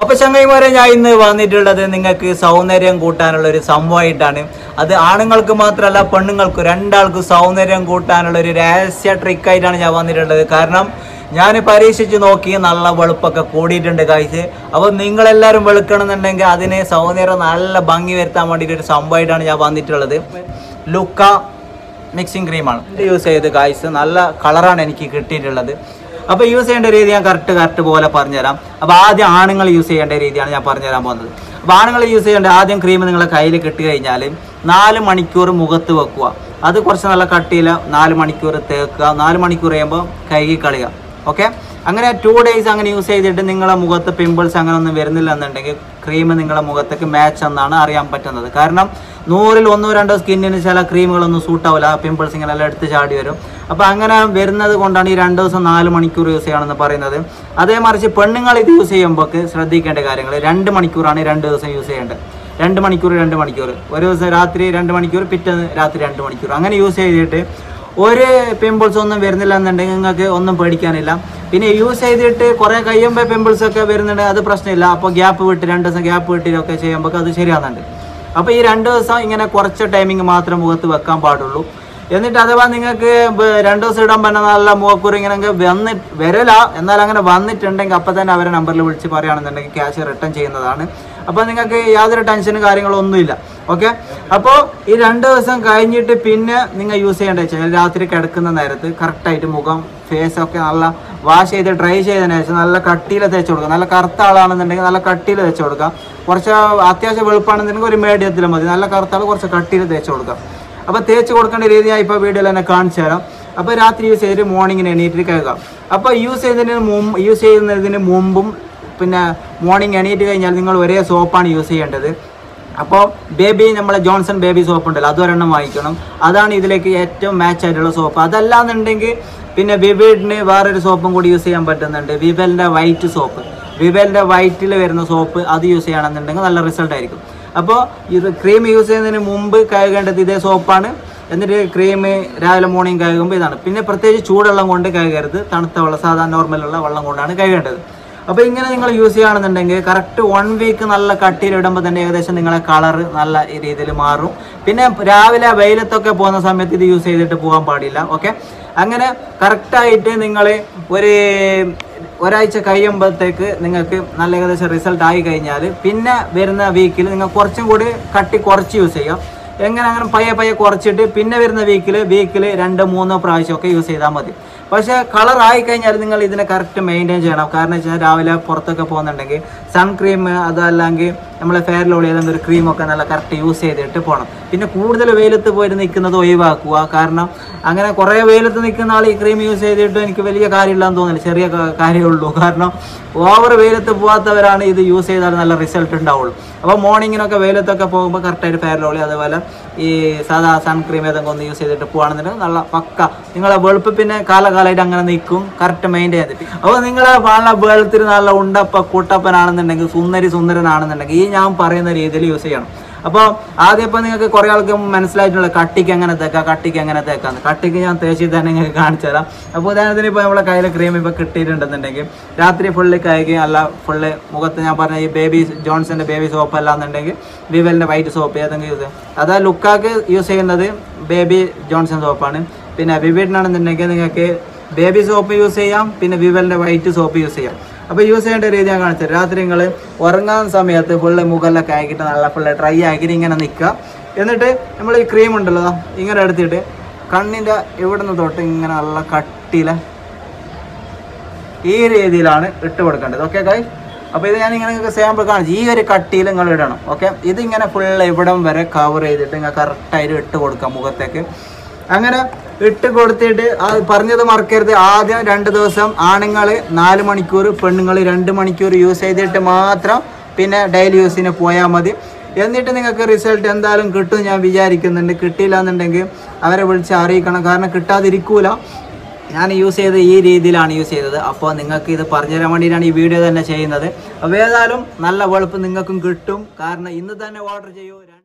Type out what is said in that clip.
അപ്പൊ ചങ്ങൈമാരെ ഞാൻ ഇന്ന് വന്നിട്ടുള്ളത് നിങ്ങൾക്ക് സൗന്ദര്യം കൂട്ടാനുള്ള ഒരു സംഭവമായിട്ടാണ് അത് ആണുങ്ങൾക്ക് മാത്രമല്ല പെണ്ണുങ്ങൾക്കും രണ്ടാൾക്കും സൗന്ദര്യം കൂട്ടാനുള്ള ഒരു രഹസ്യ ട്രിക്കായിട്ടാണ് ഞാൻ വന്നിട്ടുള്ളത് കാരണം ഞാൻ പരീക്ഷിച്ച് നോക്കി നല്ല വെളുപ്പൊക്കെ കൂടിയിട്ടുണ്ട് കാഴ്ച അപ്പോൾ നിങ്ങളെല്ലാവരും വെളുക്കണമെന്നുണ്ടെങ്കിൽ അതിന് സൗന്ദര്യം നല്ല ഭംഗി വരുത്താൻ വേണ്ടിയിട്ട് ഒരു സംഭവമായിട്ടാണ് ഞാൻ വന്നിട്ടുള്ളത് ലുക്ക മിക്സിംഗ് ക്രീമാണ് ഇത് യൂസ് ചെയ്ത് കായ്സ് നല്ല കളറാണ് എനിക്ക് കിട്ടിയിട്ടുള്ളത് അപ്പോൾ യൂസ് ചെയ്യേണ്ട രീതി ഞാൻ കറക്റ്റ് കറക്റ്റ് പോലെ പറഞ്ഞുതരാം അപ്പോൾ ആദ്യം ആണുങ്ങൾ യൂസ് ചെയ്യേണ്ട രീതിയാണ് ഞാൻ പറഞ്ഞുതരാൻ പോകുന്നത് അപ്പോൾ ആണുങ്ങൾ യൂസ് ചെയ്യേണ്ട ആദ്യം ക്രീം നിങ്ങളെ കയ്യിൽ കിട്ടി കഴിഞ്ഞാൽ നാല് മണിക്കൂർ മുഖത്ത് വെക്കുക അത് കുറച്ച് നല്ല കട്ടിയിൽ നാല് മണിക്കൂർ തേക്കുക നാല് മണിക്കൂർ കഴിയുമ്പോൾ കഴുകി കളയുക ഓക്കെ അങ്ങനെ ടു ഡേയ്സ് അങ്ങനെ യൂസ് ചെയ്തിട്ട് നിങ്ങളെ മുഖത്ത് പിമ്പിൾസ് അങ്ങനെ ഒന്നും വരുന്നില്ല എന്നുണ്ടെങ്കിൽ ക്രീം നിങ്ങളെ മുഖത്തേക്ക് മാച്ച് എന്നാണ് അറിയാൻ പറ്റുന്നത് കാരണം നൂറിൽ ഒന്നോ രണ്ടോ സ്കിന്നിന് ചില ക്രീമുകളൊന്നും സൂട്ട് ആവില്ല പിമ്പിൾസ് ഇങ്ങനെ എല്ലാം എടുത്ത് ചാടി വരും അപ്പോൾ അങ്ങനെ വരുന്നത് കൊണ്ടാണ് ഈ രണ്ട് ദിവസം നാല് മണിക്കൂർ യൂസ് ചെയ്യണമെന്ന് പറയുന്നത് അതേ മറിച്ച് പെണ്ണുങ്ങൾ ഇത് യൂസ് ചെയ്യുമ്പോൾ ശ്രദ്ധിക്കേണ്ട കാര്യങ്ങൾ രണ്ട് മണിക്കൂറാണ് രണ്ട് ദിവസം യൂസ് ചെയ്യേണ്ടത് രണ്ട് മണിക്കൂർ രണ്ട് മണിക്കൂർ ഒരു ദിവസം രാത്രി രണ്ട് മണിക്കൂർ പിറ്റേന്ന് രാത്രി രണ്ട് മണിക്കൂർ അങ്ങനെ യൂസ് ചെയ്തിട്ട് ഒരു പിമ്പിൾസ് ഒന്നും വരുന്നില്ല എന്നുണ്ടെങ്കിൽ നിങ്ങൾക്ക് ഒന്നും പേടിക്കാനില്ല പിന്നെ യൂസ് ചെയ്തിട്ട് കുറേ കഴിയുമ്പോൾ പിമ്പിൾസ് ഒക്കെ വരുന്നുണ്ട് അത് പ്രശ്നമില്ല അപ്പോൾ ഗ്യാപ്പ് വിട്ട് രണ്ട് ദിവസം ഗ്യാപ്പ് വിട്ടിട്ടൊക്കെ ചെയ്യുമ്പോൾ അത് ശരിയാകുന്നുണ്ട് അപ്പോൾ ഈ രണ്ട് ദിവസം ഇങ്ങനെ കുറച്ച് ടൈമിങ് മാത്രം മുഖത്ത് വെക്കാൻ പാടുള്ളൂ എന്നിട്ട് അഥവാ നിങ്ങൾക്ക് ബ- രണ്ട് ദിവസം ഇടാൻ പറ്റുന്ന നല്ല മുഖക്കുറി ഇങ്ങനെ അങ്ങ് വന്നി വരല എന്നാൽ അങ്ങനെ വന്നിട്ടുണ്ടെങ്കിൽ അപ്പം തന്നെ അവരെ നമ്പറിൽ വിളിച്ച് പറയുകയാണെന്നുണ്ടെങ്കിൽ ക്യാഷ് റിട്ടേൺ ചെയ്യുന്നതാണ് അപ്പോൾ നിങ്ങൾക്ക് യാതൊരു ടെൻഷനും കാര്യങ്ങളോ ഒന്നുമില്ല ഓക്കെ അപ്പോൾ ഈ രണ്ട് ദിവസം കഴിഞ്ഞിട്ട് പിന്നെ നിങ്ങൾ യൂസ് ചെയ്യേണ്ടത് വെച്ചാൽ രാത്രി കിടക്കുന്ന നേരത്ത് കറക്റ്റായിട്ട് മുഖം ഫേസ് ഒക്കെ നല്ല വാഷ് ചെയ്ത് ഡ്രൈ ചെയ്തതിന് ശേഷം നല്ല കട്ടിയിൽ തേച്ച് കൊടുക്കുക നല്ല കറുത്ത ആളാണെന്നുണ്ടെങ്കിൽ നല്ല കട്ടിയിൽ തേച്ച് കൊടുക്കുക കുറച്ച് അത്യാവശ്യം വെളുപ്പാണെന്നുണ്ടെങ്കിൽ ഒരു മീഡിയത്തിൽ മതി നല്ല കറുത്ത ആൾ കുറച്ച് കട്ടിയിൽ തേച്ച് കൊടുക്കുക അപ്പോൾ തേച്ച് കൊടുക്കേണ്ട രീതി ഞാൻ ഇപ്പോൾ വീഡിയോയിൽ തന്നെ കാണിച്ചു തരാം അപ്പോൾ രാത്രി യൂസ് ചെയ്തിട്ട് മോർണിംഗിന് എണീറ്റിട്ട് കഴുകാം അപ്പോൾ യൂസ് ചെയ്യുന്നതിന് മുമ്പ് യൂസ് ചെയ്യുന്നതിന് മുമ്പും പിന്നെ മോർണിംഗ് എണീറ്റ് കഴിഞ്ഞാൽ നിങ്ങൾ ഒരേ സോപ്പാണ് യൂസ് ചെയ്യേണ്ടത് അപ്പോൾ ബേബി നമ്മളെ ജോൺസൺ ബേബി സോപ്പ് ഉണ്ടല്ലോ അതൊരെണ്ണം വാങ്ങിക്കണം അതാണ് ഇതിലേക്ക് ഏറ്റവും മാച്ച് ആയിട്ടുള്ള സോപ്പ് അതല്ലാന്നുണ്ടെങ്കിൽ പിന്നെ വിവേഡിന് വേറൊരു സോപ്പും കൂടി യൂസ് ചെയ്യാൻ പറ്റുന്നുണ്ട് വിവലിൻ്റെ വൈറ്റ് സോപ്പ് വിവലിൻ്റെ വൈറ്റിൽ വരുന്ന സോപ്പ് അത് യൂസ് ചെയ്യണമെന്നുണ്ടെങ്കിൽ നല്ല റിസൾട്ട് ആയിരിക്കും അപ്പോൾ ഇത് ക്രീം യൂസ് ചെയ്യുന്നതിന് മുമ്പ് കഴുകേണ്ടത് ഇതേ സോപ്പാണ് എന്നിട്ട് ക്രീം രാവിലെ മോർണിംഗ് കഴുകുമ്പോൾ ഇതാണ് പിന്നെ പ്രത്യേകിച്ച് ചൂടുവെള്ളം കൊണ്ട് കഴുകരുത് തണുത്ത വെള്ളം സാധാരണ നോർമലുള്ള വെള്ളം കൊണ്ടാണ് കഴുകേണ്ടത് അപ്പോൾ ഇങ്ങനെ നിങ്ങൾ യൂസ് ചെയ്യുകയാണെന്നുണ്ടെങ്കിൽ കറക്റ്റ് വൺ വീക്ക് നല്ല കട്ടിയിലിടുമ്പോൾ തന്നെ ഏകദേശം നിങ്ങളെ കളർ നല്ല രീതിയിൽ മാറും പിന്നെ രാവിലെ വെയിലത്തൊക്കെ പോകുന്ന സമയത്ത് ഇത് യൂസ് ചെയ്തിട്ട് പോകാൻ പാടില്ല ഓക്കെ അങ്ങനെ കറക്റ്റായിട്ട് നിങ്ങൾ ഒരു ഒരാഴ്ച കഴിയുമ്പോഴത്തേക്ക് നിങ്ങൾക്ക് നല്ല ഏകദേശം റിസൾട്ട് ആയി കഴിഞ്ഞാൽ പിന്നെ വരുന്ന വീക്കിൽ നിങ്ങൾ കുറച്ചും കൂടി കട്ടി കുറച്ച് യൂസ് ചെയ്യാം എങ്ങനെ അങ്ങനെ പയ്യെ പയ്യെ കുറച്ചിട്ട് പിന്നെ വരുന്ന വീക്കിൽ വീക്കിൽ രണ്ട് മൂന്നോ പ്രാവശ്യമൊക്കെ യൂസ് ചെയ്താൽ മതി പക്ഷേ കളർ ആയി കഴിഞ്ഞാൽ നിങ്ങൾ ഇതിനെ കറക്റ്റ് മെയിൻറ്റെയിൻ ചെയ്യണം കാരണം വെച്ചാൽ രാവിലെ പുറത്തൊക്കെ പോകുന്നുണ്ടെങ്കിൽ സൺ ക്രീം അതല്ലെങ്കിൽ നമ്മളെ ഫെയർ ലോളി ഏതെങ്കിലും ഒരു ക്രീമൊക്കെ നല്ല കറക്റ്റ് യൂസ് ചെയ്തിട്ട് പോകണം പിന്നെ കൂടുതൽ വെയിലത്ത് പോയിട്ട് നിൽക്കുന്നത് ഒഴിവാക്കുക കാരണം അങ്ങനെ കുറേ വെയിലത്ത് നിൽക്കുന്ന ആൾ ഈ ക്രീം യൂസ് ചെയ്തിട്ട് എനിക്ക് വലിയ കാര്യമില്ലാന്ന് തോന്നുന്നില്ല ചെറിയ ക- കാര്യമേ ഉള്ളൂ കാരണം ഓവർ വെയിലത്ത് പോകാത്തവരാണ് ഇത് യൂസ് ചെയ്താൽ നല്ല റിസൾട്ട് ഉണ്ടാവുള്ളൂ അപ്പോൾ മോർണിങ്ങിനൊക്കെ വെയിലത്തൊക്കെ പോകുമ്പോൾ കറക്റ്റായിട്ട് ഫെയർ ലോളി അതുപോലെ ഈ സാധാ സൺ ക്രീം ഏതെങ്കിലും ഒന്ന് യൂസ് ചെയ്തിട്ട് പോകുകയാണെന്നുണ്ടെങ്കിൽ നല്ല പക്ക നിങ്ങളെ വെളുപ്പ് പിന്നെ കാലകാലമായിട്ട് അങ്ങനെ നിൽക്കും കറക്റ്റ് മെയിൻറ്റെയിൻ ചെയ്തിട്ട് അപ്പോൾ നിങ്ങളെ വളരെ വെളുത്തിൽ നല്ല ഉണ്ടപ്പ കൂട്ടപ്പനാണെന്നുണ്ടെങ്കിൽ സുന്ദരി സുന്ദരനാണെന്നുണ്ടെങ്കിൽ ഈ ഞാൻ പറയുന്ന രീതിയിൽ യൂസ് ചെയ്യണം അപ്പോൾ ആദ്യം ഇപ്പോൾ നിങ്ങൾക്ക് കുറേ ആൾക്ക് മനസ്സിലായിട്ടുള്ള കട്ടിക്ക് എങ്ങനെ തേക്കാം കട്ടിക്ക് എങ്ങനെ തേക്കാന്ന് കട്ടിക്ക് ഞാൻ തേച്ച് തന്നെ നിങ്ങൾക്ക് കാണിച്ചു തരാം അപ്പോൾ ഉദാഹരണത്തിന് ഇപ്പോൾ നമ്മളെ കയ്യിൽ ക്രീം ഇപ്പോൾ കിട്ടിയിട്ടുണ്ടെന്നുണ്ടെങ്കിൽ രാത്രി ഫുള്ള് കഴുകി അല്ല ഫുള്ള് മുഖത്ത് ഞാൻ പറഞ്ഞ ഈ ബേബി ജോൺസന്റെ ബേബി സോപ്പ് അല്ലാന്നുണ്ടെങ്കിൽ വിവലിൻ്റെ വൈറ്റ് സോപ്പ് ഏതെങ്കിലും യൂസ് ചെയ്യാം അതാ ലുക്കാക്ക് യൂസ് ചെയ്യുന്നത് ബേബി ജോൺസൺ സോപ്പാണ് പിന്നെ വിവിഡിനാണെന്നുണ്ടെങ്കിൽ നിങ്ങൾക്ക് ബേബി സോപ്പ് യൂസ് ചെയ്യാം പിന്നെ വിവലിൻ്റെ വൈറ്റ് സോപ്പ് യൂസ് ചെയ്യാം അപ്പോൾ യൂസ് ചെയ്യേണ്ട രീതി ഞാൻ കാണിച്ചത് രാത്രി നിങ്ങൾ ഉറങ്ങാൻ സമയത്ത് ഫുള്ള് മുകളിലൊക്കെ ആക്കിയിട്ട് നല്ല ഫുള്ള് ഡ്രൈ ആക്കിയിട്ട് ഇങ്ങനെ നിൽക്കുക എന്നിട്ട് നമ്മൾ ഈ ക്രീം ഉണ്ടല്ലോ ദാ ഇങ്ങനെ എടുത്തിട്ട് കണ്ണിൻ്റെ ഇവിടെ നിന്ന് തൊട്ട് ഇങ്ങനെ നല്ല കട്ടിയിലെ ഈ രീതിയിലാണ് ഇട്ട് കൊടുക്കേണ്ടത് ഓക്കെ കായ് അപ്പോൾ ഇത് ഞാൻ ഇങ്ങനെ നിങ്ങൾക്ക് സാമ്പിൾ കാണിച്ചു ഈ ഒരു കട്ടിയിൽ നിങ്ങൾ ഇടണം ഓക്കെ ഇതിങ്ങനെ ഫുള്ള് ഇവിടം വരെ കവർ ചെയ്തിട്ട് നിങ്ങൾ കറക്റ്റായിട്ട് ഇട്ട് കൊടുക്കാം മുഖത്തേക്ക് അങ്ങനെ ഇട്ട് കൊടുത്തിട്ട് ആ പറഞ്ഞത് മറക്കരുത് ആദ്യം രണ്ട് ദിവസം ആണുങ്ങൾ നാല് മണിക്കൂർ പെണ്ണുങ്ങൾ രണ്ട് മണിക്കൂർ യൂസ് ചെയ്തിട്ട് മാത്രം പിന്നെ ഡെയിലി യൂസിന് പോയാൽ മതി എന്നിട്ട് നിങ്ങൾക്ക് റിസൾട്ട് എന്തായാലും കിട്ടും ഞാൻ വിചാരിക്കുന്നുണ്ട് കിട്ടിയില്ല എന്നുണ്ടെങ്കിൽ അവരെ വിളിച്ച് അറിയിക്കണം കാരണം കിട്ടാതിരിക്കൂല ഞാൻ യൂസ് ചെയ്ത് ഈ രീതിയിലാണ് യൂസ് ചെയ്തത് അപ്പോൾ നിങ്ങൾക്ക് ഇത് പറഞ്ഞു തരാൻ വേണ്ടിയിട്ടാണ് ഈ വീഡിയോ തന്നെ ചെയ്യുന്നത് അപ്പോൾ ഏതായാലും നല്ല വെളുപ്പ് നിങ്ങൾക്കും കിട്ടും കാരണം ഇന്ന് തന്നെ ഓർഡർ ചെയ്യൂ